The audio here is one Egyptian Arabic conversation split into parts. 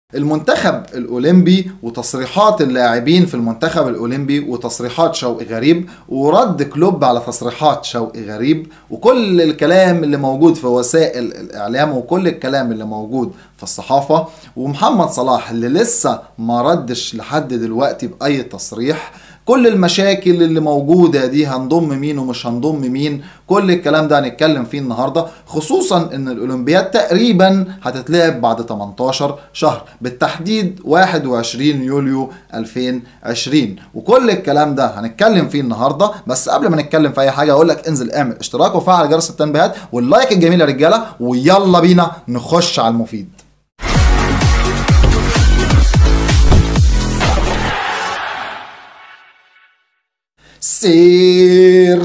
المنتخب الاولمبي وتصريحات اللاعبين في المنتخب الاولمبي وتصريحات شوقي غريب ورد كلوب على تصريحات شوقي غريب وكل الكلام اللي موجود في وسائل الاعلام وكل الكلام اللي موجود في الصحافه ومحمد صلاح اللي لسه ما ردش لحد دلوقتي باي تصريح كل المشاكل اللي موجودة دي هنضم مين ومش هنضم مين كل الكلام ده هنتكلم فيه النهاردة خصوصا ان الاولمبياد تقريبا هتتلعب بعد 18 شهر بالتحديد 21 يوليو 2020 وكل الكلام ده هنتكلم فيه النهاردة بس قبل ما نتكلم في اي حاجة اقول لك انزل اعمل اشتراك وفعل جرس التنبيهات واللايك الجميل يا رجالة ويلا بينا نخش على المفيد سير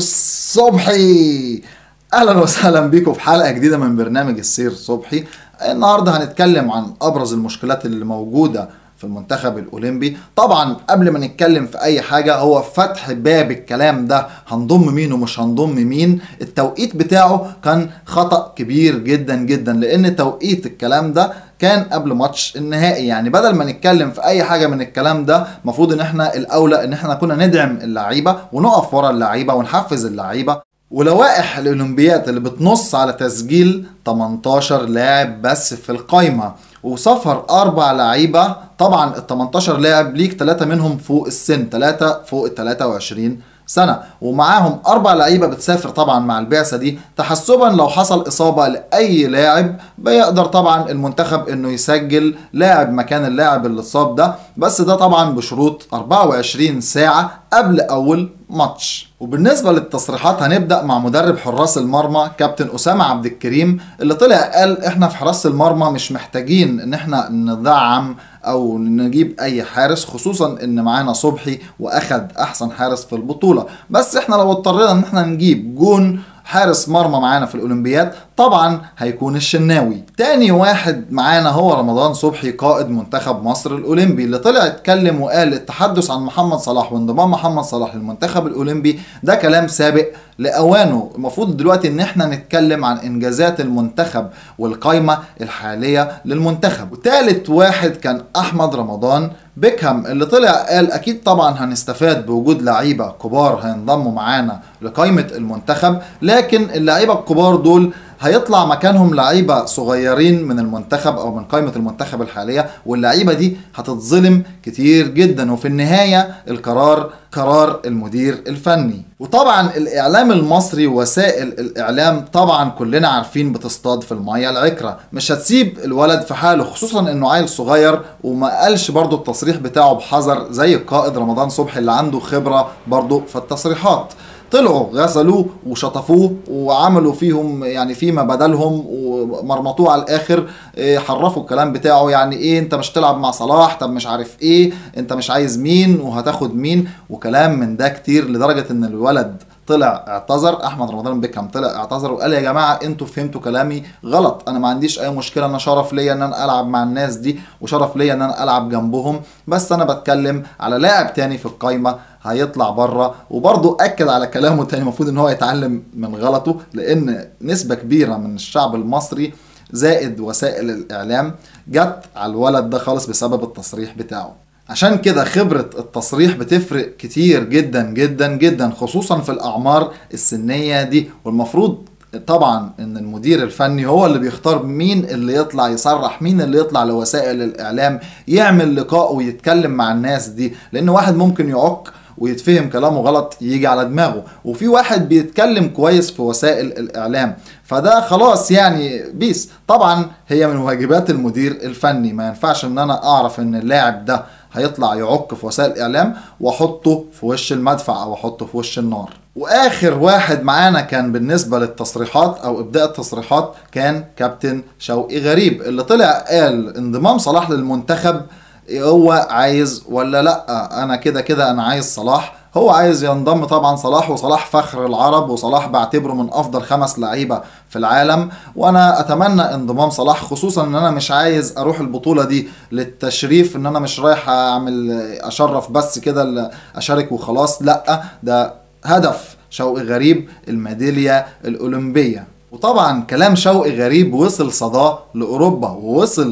صبحي اهلا وسهلا بيكم في حلقه جديده من برنامج السير صبحي النهارده هنتكلم عن ابرز المشكلات اللي موجوده في المنتخب الاولمبي طبعا قبل ما نتكلم في اي حاجه هو فتح باب الكلام ده هنضم مين ومش هنضم مين التوقيت بتاعه كان خطا كبير جدا جدا لان توقيت الكلام ده كان قبل ماتش النهائي يعني بدل ما نتكلم في اي حاجه من الكلام ده المفروض ان احنا الاولى ان احنا كنا ندعم اللعيبه ونقف ورا اللعيبه ونحفز اللعيبه ولوائح الاولمبياد اللي بتنص على تسجيل 18 لاعب بس في القايمه وسفر اربع لعيبه طبعا ال 18 لاعب ليك ثلاثه منهم فوق السن ثلاثه فوق ال 23 سنة ومعاهم أربع لعيبة بتسافر طبعا مع البعثة دي تحسبا لو حصل إصابة لأي لاعب بيقدر طبعا المنتخب إنه يسجل لاعب مكان اللاعب اللي اتصاب ده بس ده طبعا بشروط 24 ساعة قبل أول ماتش وبالنسبة للتصريحات هنبدأ مع مدرب حراس المرمى كابتن أسامة عبد الكريم اللي طلع قال احنا في حراسة المرمى مش محتاجين ان احنا ندعم او نجيب اي حارس خصوصا ان معانا صبحي واخد احسن حارس في البطولة بس احنا لو اضطرينا ان احنا نجيب جون حارس مرمى معانا في الاولمبياد طبعا هيكون الشناوي تاني واحد معانا هو رمضان صبحي قائد منتخب مصر الاولمبي اللي طلع اتكلم وقال التحدث عن محمد صلاح وانضمام محمد صلاح للمنتخب الاولمبي ده كلام سابق لاوانه المفروض دلوقتي ان احنا نتكلم عن انجازات المنتخب والقايمه الحاليه للمنتخب وتالت واحد كان احمد رمضان بيكهام اللي طلع قال اكيد طبعا هنستفاد بوجود لعيبه كبار هينضموا معانا لقائمه المنتخب لكن اللعيبه الكبار دول هيطلع مكانهم لعيبه صغيرين من المنتخب او من قائمه المنتخب الحاليه واللعيبه دي هتتظلم كتير جدا وفي النهايه القرار قرار المدير الفني وطبعا الاعلام المصري ووسائل الاعلام طبعا كلنا عارفين بتصطاد في الميه العكره مش هتسيب الولد في حاله خصوصا انه عيل صغير وما قالش برضو التصريح بتاعه بحذر زي القائد رمضان صبحي اللي عنده خبره برضو في التصريحات طلعوا غسلوه وشطفوه وعملوا فيهم يعني فيما بدلهم ومرمطوه على الاخر حرفوا الكلام بتاعه يعني ايه انت مش تلعب مع صلاح طب مش عارف ايه انت مش عايز مين وهتاخد مين وكلام من ده كتير لدرجه ان الولد طلع اعتذر احمد رمضان بيكهام طلع اعتذر وقال يا جماعه انتوا فهمتوا كلامي غلط انا ما عنديش اي مشكله انا شرف ليا ان انا العب مع الناس دي وشرف ليا ان انا العب جنبهم بس انا بتكلم على لاعب تاني في القايمه هيطلع بره وبرضه اكد على كلامه تاني المفروض ان هو يتعلم من غلطه لان نسبه كبيره من الشعب المصري زائد وسائل الاعلام جت على الولد ده خالص بسبب التصريح بتاعه عشان كده خبرة التصريح بتفرق كتير جدا جدا جدا خصوصا في الأعمار السنية دي والمفروض طبعا ان المدير الفني هو اللي بيختار مين اللي يطلع يصرح مين اللي يطلع لوسائل الاعلام يعمل لقاء ويتكلم مع الناس دي لان واحد ممكن يعك ويتفهم كلامه غلط يجي على دماغه وفي واحد بيتكلم كويس في وسائل الاعلام فده خلاص يعني بيس طبعا هي من واجبات المدير الفني ما ينفعش ان انا اعرف ان اللاعب ده هيطلع يعك في وسائل الاعلام واحطه في وش المدفع او احطه في وش النار واخر واحد معانا كان بالنسبه للتصريحات او ابداء التصريحات كان كابتن شوقي غريب اللي طلع قال انضمام صلاح للمنتخب هو عايز ولا لا انا كده كده انا عايز صلاح هو عايز ينضم طبعا صلاح وصلاح فخر العرب وصلاح بعتبره من افضل خمس لعيبه في العالم وانا اتمنى انضمام صلاح خصوصا ان انا مش عايز اروح البطوله دي للتشريف ان انا مش رايح اعمل اشرف بس كده اشارك وخلاص لا ده هدف شوقي غريب الميداليه الاولمبيه وطبعا كلام شوقي غريب وصل صداه لاوروبا ووصل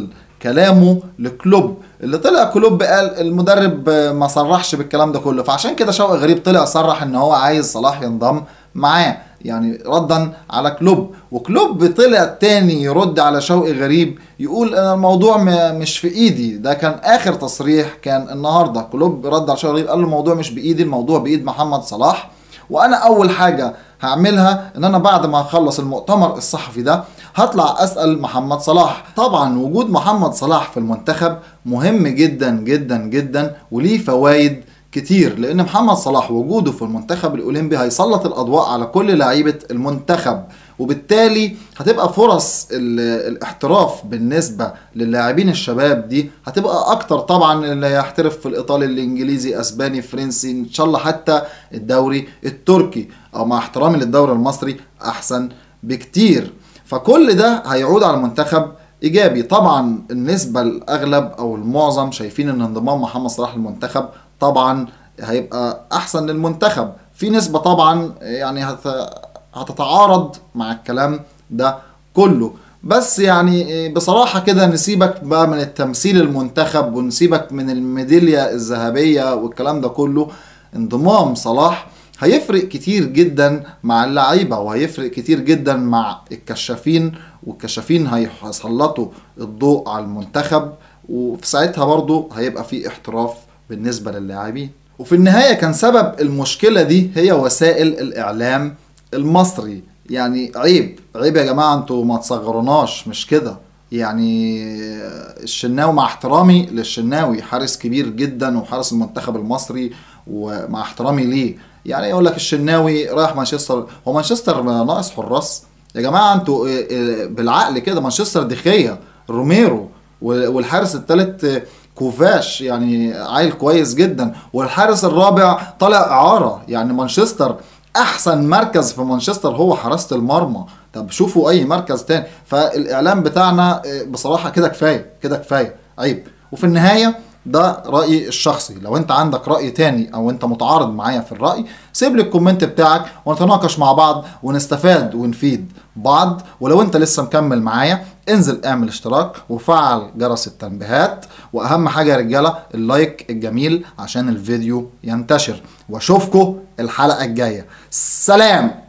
كلامه لكلوب اللي طلع كلوب قال المدرب ما صرحش بالكلام ده كله فعشان كده شوقي غريب طلع صرح ان هو عايز صلاح ينضم معاه يعني ردا على كلوب وكلوب طلع تاني يرد على شوقي غريب يقول انا الموضوع م- مش في ايدي ده كان اخر تصريح كان النهارده كلوب رد على شوقي غريب قال له الموضوع مش بايدي الموضوع بايد محمد صلاح وانا اول حاجه هعملها ان انا بعد ما اخلص المؤتمر الصحفي ده هطلع اسال محمد صلاح طبعا وجود محمد صلاح في المنتخب مهم جدا جدا جدا وليه فوائد كتير لان محمد صلاح وجوده في المنتخب الاولمبي هيسلط الاضواء على كل لعيبه المنتخب وبالتالي هتبقى فرص ال- الاحتراف بالنسبه للاعبين الشباب دي هتبقى اكتر طبعا اللي هيحترف في الايطالي الانجليزي اسباني فرنسي ان شاء الله حتى الدوري التركي او مع احترامي للدوري المصري احسن بكتير فكل ده هيعود على المنتخب ايجابي طبعا النسبه الاغلب او المعظم شايفين ان انضمام محمد صلاح للمنتخب طبعا هيبقى احسن للمنتخب في نسبه طبعا يعني هت... هتتعارض مع الكلام ده كله بس يعني بصراحة كده نسيبك بقى من التمثيل المنتخب ونسيبك من الميدالية الذهبية والكلام ده كله انضمام صلاح هيفرق كتير جدا مع اللعيبة وهيفرق كتير جدا مع الكشافين والكشافين هيسلطوا الضوء على المنتخب وفي ساعتها برضو هيبقى في احتراف بالنسبة للاعبين وفي النهاية كان سبب المشكلة دي هي وسائل الإعلام المصري يعني عيب عيب يا جماعة انتوا ما تصغروناش مش كده يعني الشناوي مع احترامي للشناوي حارس كبير جدا وحارس المنتخب المصري ومع احترامي ليه يعني يقول لك الشناوي رايح مانشستر هو مانشستر ناقص حراس يا جماعه انتوا اه، اه، بالعقل كده مانشستر دخية روميرو والحارس الثالث كوفاش يعني عيل كويس جدا والحارس الرابع طالع اعاره يعني مانشستر احسن مركز في مانشستر هو حراسه المرمى طب شوفوا اي مركز تاني فالاعلام بتاعنا اه، بصراحه كده كفايه كده كفايه عيب وفي النهايه ده رأيي الشخصي لو انت عندك رأي تاني او انت متعارض معايا في الرأي سيب لي الكومنت بتاعك ونتناقش مع بعض ونستفاد ونفيد بعض ولو انت لسه مكمل معايا انزل اعمل اشتراك وفعل جرس التنبيهات واهم حاجة يا رجالة اللايك الجميل عشان الفيديو ينتشر واشوفكم الحلقة الجاية سلام